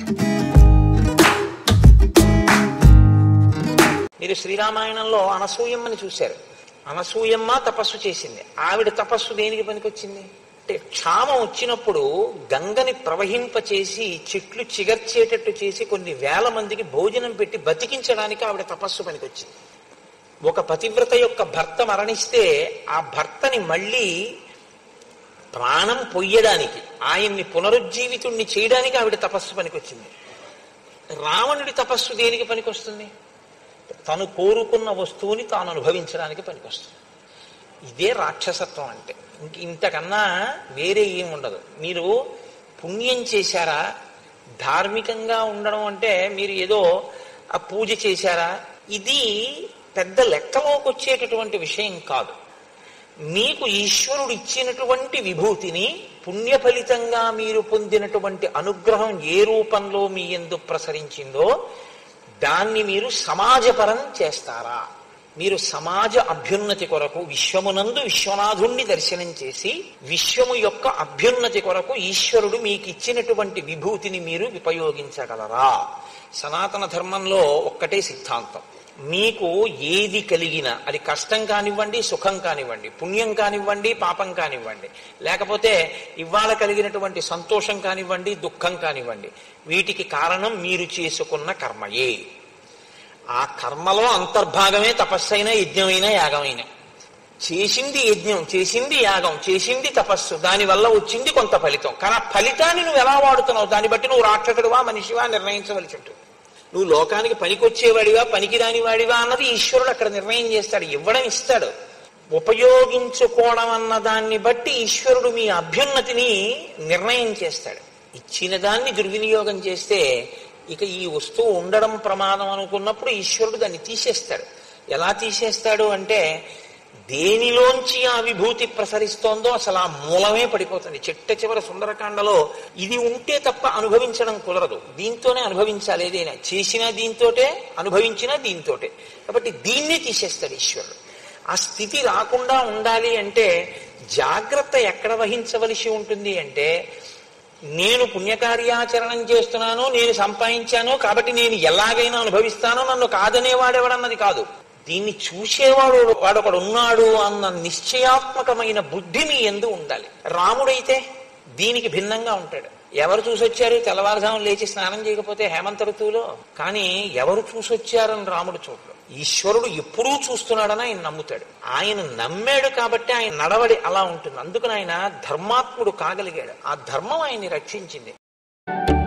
మీరు శ్రీరామాయణంలో అనసూయమ్మని చూశారు అనసూయమ్మ తపస్సు చేసింది ఆవిడ తపస్సు దేనికి పనికొచ్చింది అంటే క్షామం వచ్చినప్పుడు గంగని ప్రవహింపచేసి చెట్లు చిగర్చేటట్టు చేసి కొన్ని వేల మందికి భోజనం పెట్టి బతికించడానికి ఆవిడ తపస్సు పనికొచ్చింది ఒక పతివ్రత యొక్క భర్త మరణిస్తే ఆ భర్తని మళ్ళీ ప్రాణం పొయ్యడానికి ఆయన్ని పునరుజ్జీవితుణ్ణి చేయడానికి ఆవిడ తపస్సు పనికొచ్చింది రావణుడి తపస్సు దేనికి పనికొస్తుంది తను కోరుకున్న వస్తువుని తాను అనుభవించడానికి పనికొస్తుంది ఇదే రాక్షసత్వం అంటే ఇంక ఇంతకన్నా వేరే ఏం ఉండదు మీరు పుణ్యం చేశారా ధార్మికంగా ఉండడం అంటే మీరు ఏదో ఆ పూజ చేశారా ఇది పెద్ద లెక్కలోకి వచ్చేటటువంటి విషయం కాదు మీకు ఈశ్వరుడు ఇచ్చినటువంటి విభూతిని పుణ్య ఫలితంగా మీరు పొందినటువంటి అనుగ్రహం ఏ రూపంలో మీ ఎందు ప్రసరించిందో దాన్ని మీరు సమాజపరం చేస్తారా మీరు సమాజ అభ్యున్నతి కొరకు విశ్వమునందు విశ్వనాథుణ్ణి దర్శనం చేసి విశ్వము యొక్క అభ్యున్నతి కొరకు ఈశ్వరుడు మీకు ఇచ్చినటువంటి విభూతిని మీరు ఉపయోగించగలరా సనాతన ధర్మంలో ఒక్కటే సిద్ధాంతం మీకు ఏది కలిగినా అది కష్టం కానివ్వండి సుఖం కానివ్వండి పుణ్యం కానివ్వండి పాపం కానివ్వండి లేకపోతే ఇవాళ కలిగినటువంటి సంతోషం కానివ్వండి దుఃఖం కానివ్వండి వీటికి కారణం మీరు చేసుకున్న కర్మయే ఆ కర్మలో అంతర్భాగమే తపస్సైన యజ్ఞమైన యాగమైన చేసింది యజ్ఞం చేసింది యాగం చేసింది తపస్సు దానివల్ల వచ్చింది కొంత ఫలితం కానీ ఆ ఫలితాన్ని నువ్వు ఎలా వాడుతున్నావు దాన్ని బట్టి నువ్వు రాక్షసుడివా మనిషివా నిర్ణయించవలసి ఉంటుంది నువ్వు లోకానికి పనికొచ్చేవాడివా పనికిరాని వాడివా అన్నది ఈశ్వరుడు అక్కడ నిర్ణయం చేస్తాడు ఇవ్వడం ఇస్తాడు ఉపయోగించుకోవడం అన్న దాన్ని బట్టి ఈశ్వరుడు మీ అభ్యున్నతిని నిర్ణయం చేస్తాడు ఇచ్చిన దాన్ని దుర్వినియోగం చేస్తే ఇక ఈ వస్తువు ఉండడం ప్రమాదం అనుకున్నప్పుడు ఈశ్వరుడు దాన్ని తీసేస్తాడు ఎలా తీసేస్తాడు అంటే దేనిలోంచి ఆ విభూతి ప్రసరిస్తోందో అసలు ఆ మూలమే పడిపోతుంది చిట్ట చివర సుందరకాండలో ఇది ఉంటే తప్ప అనుభవించడం కుదరదు దీంతోనే అనుభవించాలి ఏదైనా చేసిన దీంతోటే అనుభవించిన దీంతోటే కాబట్టి దీన్నే తీసేస్తాడు ఈశ్వరుడు ఆ స్థితి రాకుండా ఉండాలి అంటే జాగ్రత్త ఎక్కడ వహించవలసి ఉంటుంది అంటే నేను పుణ్యకార్యాచరణం చేస్తున్నాను నేను సంపాదించాను కాబట్టి నేను ఎలాగైనా అనుభవిస్తానో నన్ను కాదనేవాడెవడన్నది కాదు దీన్ని చూసేవాడు వాడొకడు ఉన్నాడు అన్న నిశ్చయాత్మకమైన బుద్ధి మీ ఎందు ఉండాలి రాముడైతే దీనికి భిన్నంగా ఉంటాడు ఎవరు చూసొచ్చారు తెల్లవారుజాము లేచి స్నానం చేయకపోతే హేమంత ఋతువులో కానీ ఎవరు చూసొచ్చారని రాముడు చూడడు ఈశ్వరుడు ఎప్పుడూ చూస్తున్నాడని ఆయన నమ్ముతాడు ఆయన నమ్మాడు కాబట్టి ఆయన నడవడి అలా ఉంటుంది అందుకని ఆయన ధర్మాత్ముడు కాగలిగాడు ఆ ధర్మం ఆయన్ని రక్షించింది